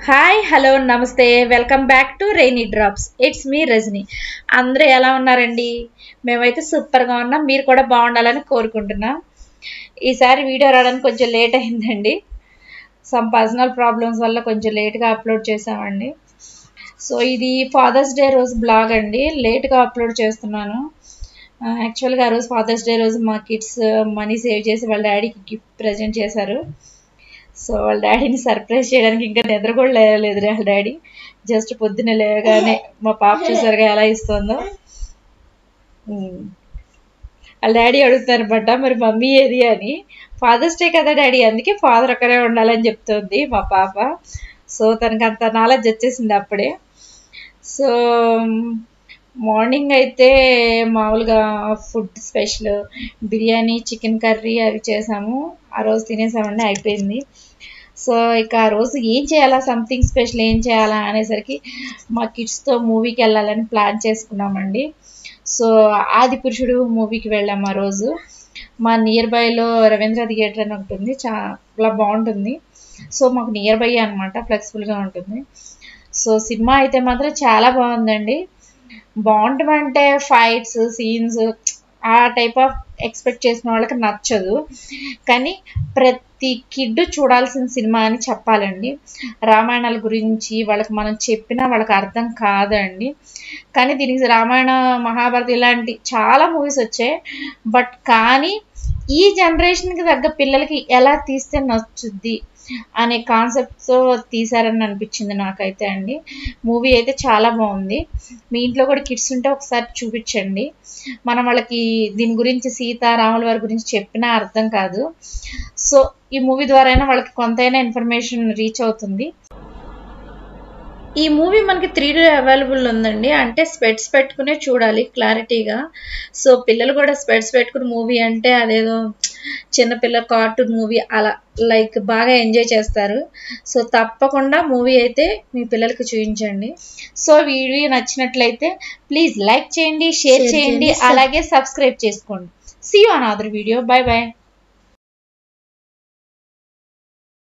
Hi hello నమస్తే welcome back to rainy drops it's me Rajani అందరూ ఎలా ఉన్నారండి మేమైతే సూపర్గా ఉన్నాం మీరు కూడా బాగుండాలని కోరుకుంటున్నాం ఈసారి వీడియో రావడానికి కొంచెం లేట్ అయిందండి సమ్ పర్సనల్ ప్రాబ్లమ్స్ వల్ల కొంచెం లేట్గా అప్లోడ్ చేసామండి సో ఇది ఫాదర్స్ డే రోజు బ్లాగ్ అండి లేట్గా అప్లోడ్ చేస్తున్నాను యాక్చువల్గా ఆ రోజు ఫాదర్స్ డే రోజు మా కిడ్స్ మనీ సేవ్ చేసి వాళ్ళ డాడీకి గిఫ్ట్ ప్రజెంట్ చేశారు సో వాళ్ళ డాడీని సర్ప్రైజ్ చేయడానికి ఇంకా నిద్ర కూడా లేవలేదు వాళ్ళ డాడీ జస్ట్ పొద్దున్న లేవగానే మా పాప చూసారుగా ఎలా ఇస్తుందో ఉమ్. వాళ్ళ డాడీ అడుగుతారనమాట మరి మమ్మీ ఏది అని ఫాదర్స్ డే కదా డాడీ అందుకే ఫాదర్ అక్కడే ఉండాలని చెప్తుంది మా పాప సో తనకి అంత నాలెడ్జ్ వచ్చేసింది అప్పుడే సో మార్నింగ్ అయితే మామూలుగా food special biryani chicken curry అవి చేసాము ఆ రోజు తినేసామండి అయిపోయింది సో ఇక ఆ రోజు ఏం చేయాలా సంథింగ్ స్పెషల్ ఏం చేయాలా అనేసరికి మా కిడ్స్తో మూవీకి వెళ్ళాలని ప్లాన్ చేసుకున్నామండి సో ఆది పురుషుడు మూవీకి వెళ్ళాము ఆ రోజు మా నియర్ బైలో రవీంద్ర థియేటర్ అని ఒకటి ఉంది చాలా బాగుంటుంది సో మాకు నియర్ బై అనమాట ఫ్లెక్సిబుల్గా ఉంటుంది సో సినిమా అయితే మాత్రం చాలా బాగుందండి బాగుంటామంటే ఫైట్స్ సీన్స్ ఆ టైప్ ఆఫ్ ఎక్స్పెక్ట్ చేసిన వాళ్ళకి నచ్చదు కానీ ప్రతి కిడ్ చూడాల్సిన సినిమా అని చెప్పాలండి రామాయణాల గురించి వాళ్ళకి మనం చెప్పినా వాళ్ళకి అర్థం కాదండి కానీ దీనికి రామాయణ మహాభారత ఇలాంటి చాలా మూవీస్ వచ్చాయి బట్ కానీ ఈ జనరేషన్కి తగ్గ పిల్లలకి ఎలా తీస్తే నచ్చుద్ది అనే కాన్సెప్ట్తో తీశారని అనిపించింది నాకైతే అండి మూవీ అయితే చాలా బాగుంది మీ ఇంట్లో కూడా కిడ్స్ ఉంటే ఒకసారి చూపించండి మనం వాళ్ళకి దీని గురించి సీత రాముల వారి గురించి చెప్పినా అర్థం కాదు సో ఈ మూవీ ద్వారా అయినా వాళ్ళకి కొంతైనా ఇన్ఫర్మేషన్ రీచ్ అవుతుంది ఈ మూవీ మనకి త్రీ డీ అవైలబుల్ ఉందండి అంటే స్పెట్స్ పెట్టుకునే చూడాలి క్లారిటీగా సో పిల్లలు కూడా స్పెట్స్ పెట్టుకుని మూవీ అంటే అదేదో చిన్నపిల్ల కార్టూన్ మూవీ అలా లైక్ బాగా ఎంజాయ్ చేస్తారు సో తప్పకుండా మూవీ అయితే మీ పిల్లలకి చూపించండి సో వీడియో నచ్చినట్లయితే ప్లీజ్ లైక్ చేయండి షేర్ Share చేయండి చేయండి, అలాగే సబ్స్క్రైబ్ చేసుకోండి see you another video bye bye